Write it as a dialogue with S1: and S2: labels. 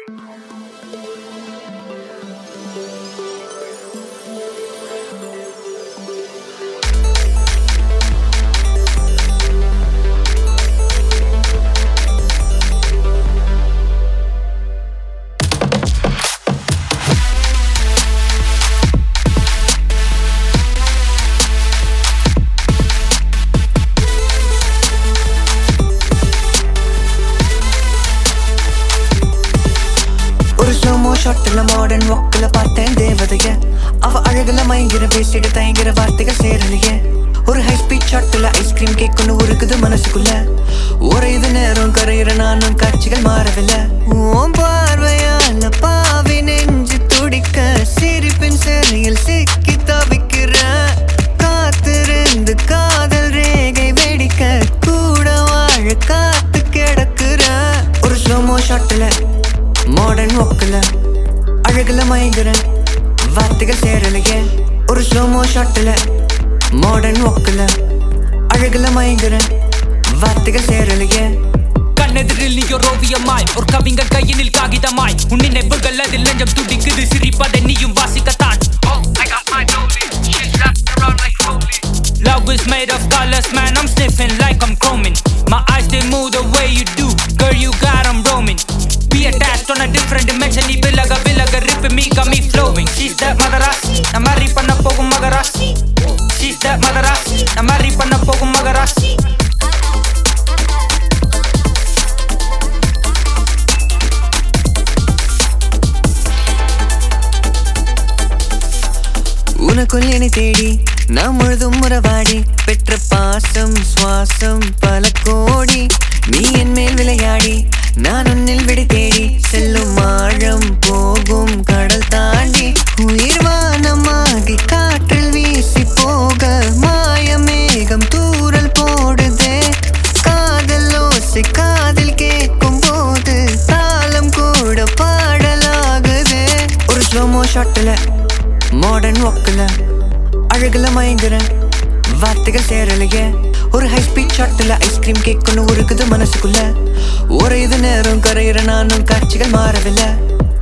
S1: ஒரு slo-mo ஷாட்ல modern வாக்குல பார்த்தேன் தேவதைய அவ அழகுல மயங்கிற பேசிட்டு தயங்குற வார்த்தைகள் சேரலையே ஒரு ஹை ஸ்பீட் ஷாட்ல ஐஸ்கிரீம் கேக் ஒன்று உருக்குது மனசுக்குள்ள ஒரு இது நேரம் கரையிற நானும் காட்சிகள் மாறவில்லை ஓம் பார்வையால பாவி நெஞ்சு துடிக்க சிரிப்பின் சிறையில் சிக்கி தவிக்கிற காத்திருந்து காதல் ரேகை வெடிக்க கூட வாழ காத்து கிடக்குற ஒரு ஸ்லோமோ ஷாட்ல மாடர்ன் ஒக்கல அழகுல மயங்குறேன் வார்த்தைகள் சேரலையே ஒரு ஸ்லோமோ ஷாட்ல மாடர்ன் ஒக்கல அழகுல மயங்குறேன் வார்த்தைகள் சேரலையே
S2: கண்ணெதிரில் நீ ஒரு ஓவியமாய் ஒரு கவிஞர் கையினில் காகிதமாய் உன் நினைவுகள் அதில் நெஞ்சம் துடிக்குது சிரிப்பதை நீயும் வாசிக்கத்தான் Oh, I got my dolly. She's wrapped around like Foley. Love is made of colors, man. I'm sniffing like I'm chroming. My eyes they move the way you do, girl. You got 'em roaming. Be attached on a different dimension. நீ விலக விலக rip me, got me flowing. She's that Madrasi, நான் மாதிரி பண்ண போகும் மகராசி. She's that Madrasi, நான் மாதிரி பண்ண போகும் மகராசி.
S1: உனக்குள் என்னை தேடி நான் முழுதும் உறவாடி பெற்ற பாசம் சுவாசம் பல கோடி நீ என் மேல் விளையாடி நான் உன்னில் விடை தேடி செல்லும் ஆழம் போகும் கடல் தாண்டி உயிர் வானமாகி காற்றில் வீசி போக மாய மேகம் தூறல் போடுதே காதல் ஓசை காதில் கேட்கும் போது தாளம் கூட பாடலாகுதே ஒரு ஸ்லோமோ ஷாட்டில் மாடர்ன் ஒக்கல அழகுல மயங்குறேன் வார்த்தைகள் சேரலையே ஒரு ஹை ஸ்பீட் ஷாட்டில் ஐஸ்கிரீம் கேக் ஒன்று உருக்குது மனசுக்குள்ள ஒரு இது நேரம் கரையிற நானும் காட்சிகள் மாறவில்லை